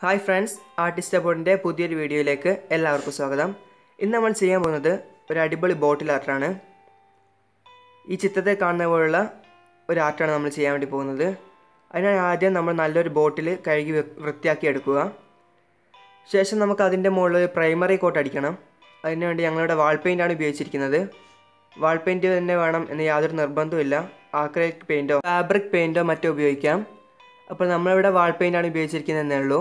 hi friends artist അബോർഡിൻ്റെ പുതിയൊരു വീഡിയോയിലേക്ക് എല്ലാവർക്കും സ്വാഗതം ഇന്ന് നമ്മൾ ചെയ്യാൻ പോകുന്നത് ഒരു അടിപൊളി ബോട്ടിൽ ആർട്ടാണ് ഈ ചിത്രത്തെ കാണുന്ന പോലുള്ള ഒരു ആർട്ടാണ് നമ്മൾ ചെയ്യാൻ വേണ്ടി പോകുന്നത് അതിനായി ആദ്യം നമ്മൾ നല്ലൊരു ബോട്ടിൽ കഴുകി വൃ- വൃത്തിയാക്കി എടുക്കുക ശേഷം നമുക്ക് അതിൻ്റെ മുകളിൽ ഒരു പ്രൈമറി കോട്ട് അടിക്കണം അതിനുവേണ്ടി ഞങ്ങളിവിടെ വാൾ പെയിൻ്റാണ് ഉപയോഗിച്ചിരിക്കുന്നത് വാൾ പെയിൻറ്റ് തന്നെ വേണം എന്ന് യാതൊരു നിർബന്ധവുമില്ല ആക്രലിക് പെയിൻറ്റോ ഫാബ്രിക് പെയിൻറ്റോ മറ്റോ ഉപയോഗിക്കാം അപ്പോൾ നമ്മളിവിടെ വാൾ പെയിൻ്റാണ് ഉപയോഗിച്ചിരിക്കുന്നതെന്നേ ഉള്ളൂ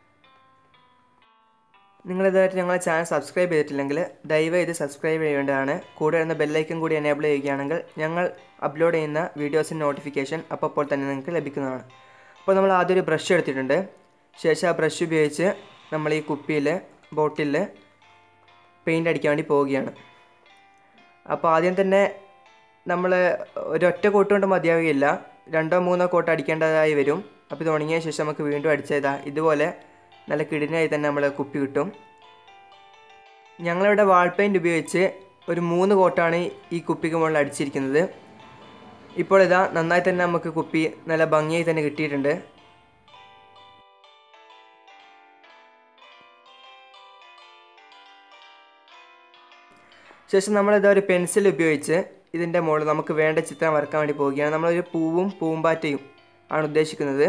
നിങ്ങൾ ഇതുവരെ ഞങ്ങളെ ചാനൽ സബ്സ്ക്രൈബ് ചെയ്തിട്ടില്ലെങ്കിൽ ദയവ് ഇത് സബ്സ്ക്രൈബ് ചെയ്യേണ്ടതാണ് കൂടെ വരുന്ന ബെല്ലൈക്കൻ കൂടി എനേബിൾ ചെയ്യുകയാണെങ്കിൽ ഞങ്ങൾ അപ്ലോഡ് ചെയ്യുന്ന വീഡിയോസിൻ്റെ നോട്ടിഫിക്കേഷൻ അപ്പോൾ തന്നെ നിങ്ങൾക്ക് ലഭിക്കുന്നതാണ് അപ്പോൾ നമ്മൾ ആദ്യം ഒരു ബ്രഷ് എടുത്തിട്ടുണ്ട് ശേഷം ആ ബ്രഷ് ഉപയോഗിച്ച് നമ്മൾ ഈ കുപ്പിയിൽ ബോട്ടിലിൽ പെയിൻ്റ് അടിക്കാൻ വേണ്ടി പോവുകയാണ് അപ്പോൾ ആദ്യം തന്നെ നമ്മൾ ഒരൊറ്റ കോട്ട് കൊണ്ട് മതിയാവുകയില്ല രണ്ടോ മൂന്നോ കോട്ട് അടിക്കേണ്ടതായി വരും അപ്പോൾ ഇത് ഉണങ്ങിയ ശേഷം നമുക്ക് വീണ്ടും അടിച്ചതാ ഇതുപോലെ നല്ല കിടിനായി തന്നെ നമ്മൾ കുപ്പി കിട്ടും ഞങ്ങളിവിടെ വാൾ പെയിൻറ് ഉപയോഗിച്ച് ഒരു മൂന്ന് കോട്ടാണ് ഈ കുപ്പിക്ക് മുകളിൽ അടിച്ചിരിക്കുന്നത് ഇപ്പോൾ ഇതാ നന്നായി തന്നെ നമുക്ക് കുപ്പി നല്ല ഭംഗിയായി തന്നെ കിട്ടിയിട്ടുണ്ട് ശേഷം നമ്മളിതാ ഒരു പെൻസിൽ ഉപയോഗിച്ച് ഇതിൻ്റെ മുകളിൽ നമുക്ക് വേണ്ട ചിത്രം വരക്കാൻ വേണ്ടി പോവുകയാണ് നമ്മളൊരു പൂവും പൂമ്പാറ്റയും ആണ് ഉദ്ദേശിക്കുന്നത്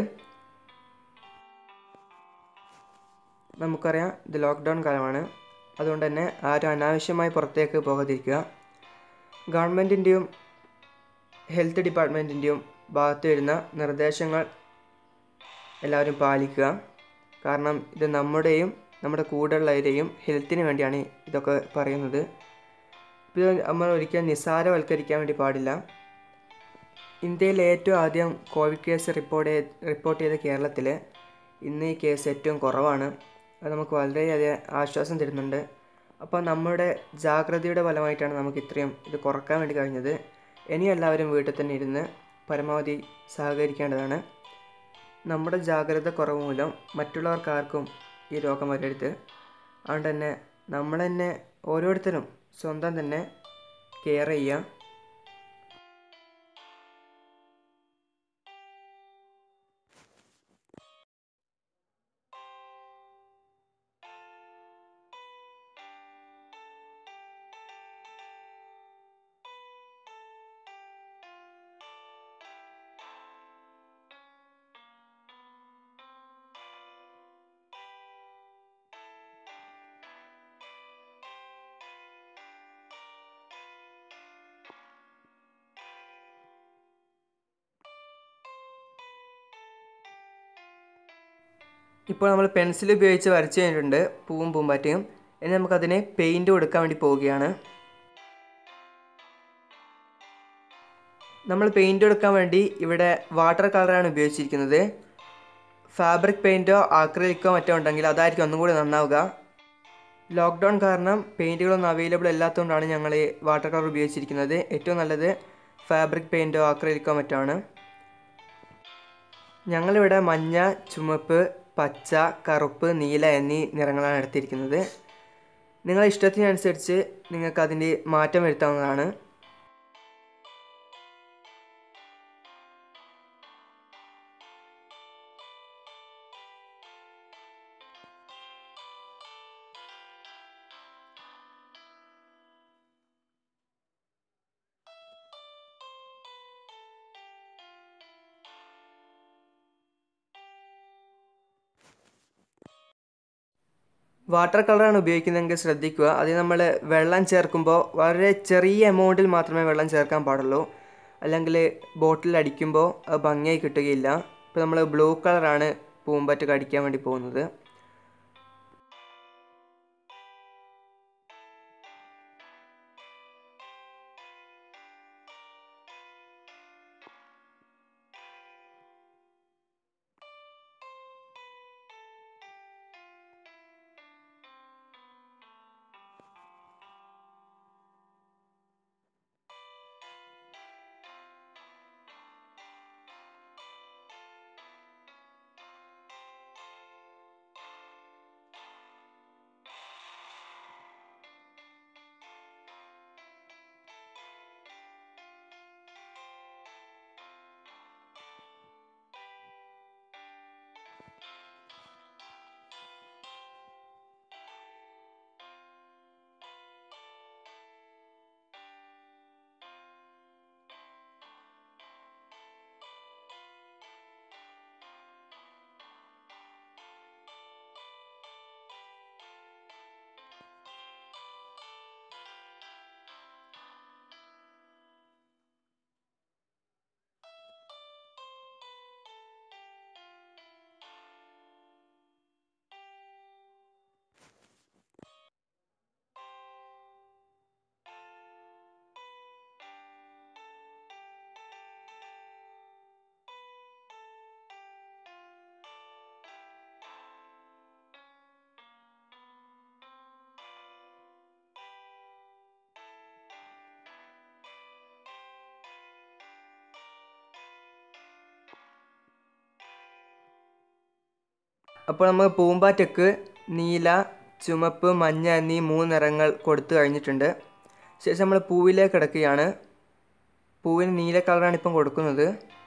നമുക്കറിയാം ഇത് ലോക്ക്ഡൗൺ കാലമാണ് അതുകൊണ്ട് തന്നെ ആരും അനാവശ്യമായി പുറത്തേക്ക് പോകാതിരിക്കുക ഗവൺമെൻറ്റിൻ്റെയും ഹെൽത്ത് ഡിപ്പാർട്ട്മെൻറ്റിൻ്റെയും ഭാഗത്ത് വരുന്ന നിർദ്ദേശങ്ങൾ എല്ലാവരും പാലിക്കുക കാരണം ഇത് നമ്മുടെയും നമ്മുടെ കൂടെയുള്ളവരെയും ഹെൽത്തിന് വേണ്ടിയാണ് ഇതൊക്കെ പറയുന്നത് ഇത് നമ്മൾ ഒരിക്കലും നിസ്സാരവൽക്കരിക്കാൻ വേണ്ടി പാടില്ല ഇന്ത്യയിൽ ഏറ്റവും ആദ്യം കോവിഡ് കേസ് റിപ്പോർട്ട് ചെയ്ത് റിപ്പോർട്ട് ചെയ്ത കേരളത്തിൽ ഇന്ന് ഈ കേസ് ഏറ്റവും കുറവാണ് അത് നമുക്ക് വളരെയധികം ആശ്വാസം തരുന്നുണ്ട് അപ്പോൾ നമ്മുടെ ജാഗ്രതയുടെ ഫലമായിട്ടാണ് നമുക്ക് ഇത്രയും ഇത് കുറക്കാൻ വേണ്ടി കഴിഞ്ഞത് ഇനി എല്ലാവരും വീട്ടിൽ തന്നെ ഇരുന്ന് പരമാവധി സഹകരിക്കേണ്ടതാണ് നമ്മുടെ ജാഗ്രത കുറവ് മൂലം മറ്റുള്ളവർക്കാർക്കും ഈ രോഗം വരരുത് അതുകൊണ്ട് തന്നെ നമ്മൾ തന്നെ ഓരോരുത്തരും സ്വന്തം തന്നെ കെയർ ചെയ്യുക ഇപ്പോൾ നമ്മൾ പെൻസിൽ ഉപയോഗിച്ച് വരച്ച് കഴിഞ്ഞിട്ടുണ്ട് പൂവും പൂമ്പാറ്റയും ഇനി നമുക്കതിന് പെയിൻറ് കൊടുക്കാൻ വേണ്ടി പോവുകയാണ് നമ്മൾ പെയിൻറ് കൊടുക്കാൻ വേണ്ടി ഇവിടെ വാട്ടർ കളറാണ് ഉപയോഗിച്ചിരിക്കുന്നത് ഫാബ്രിക് പെയിൻറ്റോ ആക്രിലിക്കോ മറ്റോ ഉണ്ടെങ്കിൽ അതായിരിക്കും ഒന്നും കൂടി നന്നാവുക ലോക്ക്ഡൗൺ കാരണം പെയിൻറ്റുകളൊന്നും അവൈലബിൾ അല്ലാത്തതുകൊണ്ടാണ് ഞങ്ങൾ ഈ വാട്ടർ കളർ ഉപയോഗിച്ചിരിക്കുന്നത് ഏറ്റവും നല്ലത് ഫാബ്രിക് പെയിൻറ്റോ ആക്രിലിക്കോ മറ്റോ ആണ് ഞങ്ങളിവിടെ മഞ്ഞ ചുമപ്പ് പച്ച കറുപ്പ് നീല എന്നീ നിറങ്ങളാണ് എടുത്തിരിക്കുന്നത് നിങ്ങളുടെ ഇഷ്ടത്തിനനുസരിച്ച് നിങ്ങൾക്ക് അതിൻ്റെ മാറ്റം വരുത്താവുന്നതാണ് വാട്ടർ കളറാണ് ഉപയോഗിക്കുന്നതെങ്കിൽ ശ്രദ്ധിക്കുക അതിൽ നമ്മൾ വെള്ളം ചേർക്കുമ്പോൾ വളരെ ചെറിയ എമൗണ്ടിൽ മാത്രമേ വെള്ളം ചേർക്കാൻ പാടുള്ളൂ അല്ലെങ്കിൽ ബോട്ടിൽ അടിക്കുമ്പോൾ അത് ഭംഗിയായി കിട്ടുകയില്ല ഇപ്പോൾ നമ്മൾ ബ്ലൂ കളറാണ് പൂമ്പറ്റൊക്കെ അടിക്കാൻ വേണ്ടി പോകുന്നത് അപ്പോൾ നമ്മൾ പൂമ്പാറ്റയ്ക്ക് നീല ചുമപ്പ് മഞ്ഞ എന്നീ മൂന്ന് നിറങ്ങൾ കൊടുത്തു കഴിഞ്ഞിട്ടുണ്ട് ശേഷം നമ്മൾ പൂവിലേക്ക് കിടക്കുകയാണ് പൂവിന് നീല കളറാണ് ഇപ്പം കൊടുക്കുന്നത്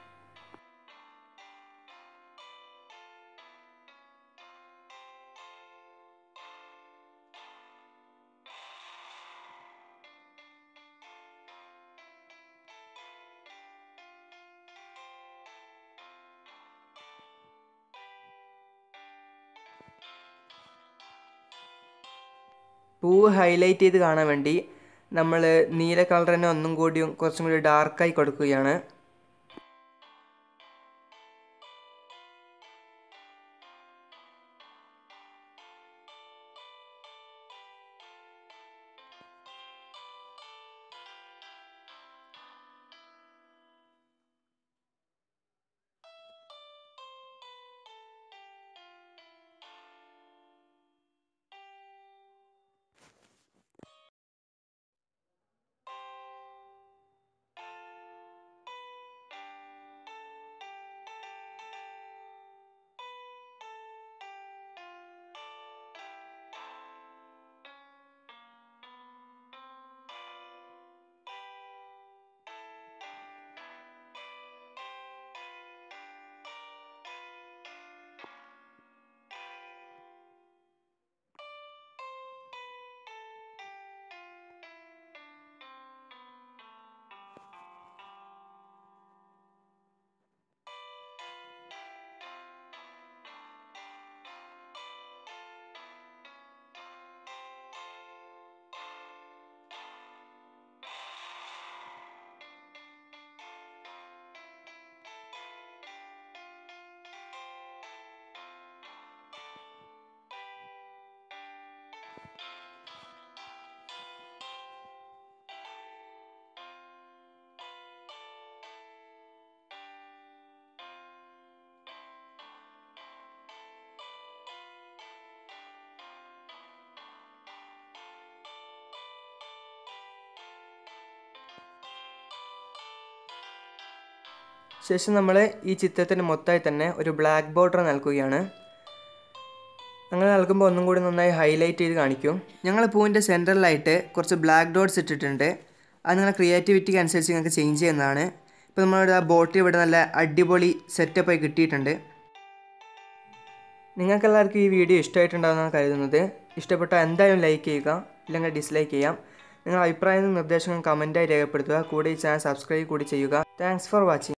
പൂവ് ഹൈലൈറ്റ് ചെയ്ത് കാണാൻ വേണ്ടി നമ്മൾ നീല കളർ തന്നെ ഒന്നും കൂടിയും കുറച്ചും കൂടി ഡാർക്കായി കൊടുക്കുകയാണ് ശേഷം നമ്മൾ ഈ ചിത്രത്തിന് മൊത്തമായി തന്നെ ഒരു ബ്ലാക്ക് ബോർഡർ നൽകുകയാണ് അങ്ങനെ നൽകുമ്പോൾ ഒന്നും കൂടി നന്നായി ഹൈലൈറ്റ് ചെയ്ത് കാണിക്കും ഞങ്ങൾ പൂവിൻ്റെ സെൻറ്ററിലായിട്ട് കുറച്ച് ബ്ലാക്ക് ഡോട്ട്സ് ഇട്ടിട്ടുണ്ട് അത് നിങ്ങളുടെ ക്രിയേറ്റിവിറ്റിക്ക് അനുസരിച്ച് നിങ്ങൾക്ക് ചേഞ്ച് ചെയ്യുന്നതാണ് ഇപ്പോൾ നമ്മളുടെ ആ ബോട്ടിൽ ഇവിടെ നല്ല അടിപൊളി സെറ്റപ്പായി കിട്ടിയിട്ടുണ്ട് നിങ്ങൾക്കെല്ലാവർക്കും ഈ വീഡിയോ ഇഷ്ടമായിട്ടുണ്ടാകുമെന്നാണ് കരുതുന്നത് ഇഷ്ടപ്പെട്ടാൽ എന്തായാലും ലൈക്ക് ചെയ്യുക ഇല്ലെങ്കിൽ ഡിസ്ലൈക്ക് ചെയ്യാം നിങ്ങളുടെ അഭിപ്രായങ്ങളും നിർദ്ദേശങ്ങളും കമൻറ്റായി രേഖപ്പെടുത്തുക കൂടെ ഈ ചാനൽ സബ്സ്ക്രൈബ് കൂടി ചെയ്യുക താങ്ക്സ് ഫോർ വാച്ചിങ്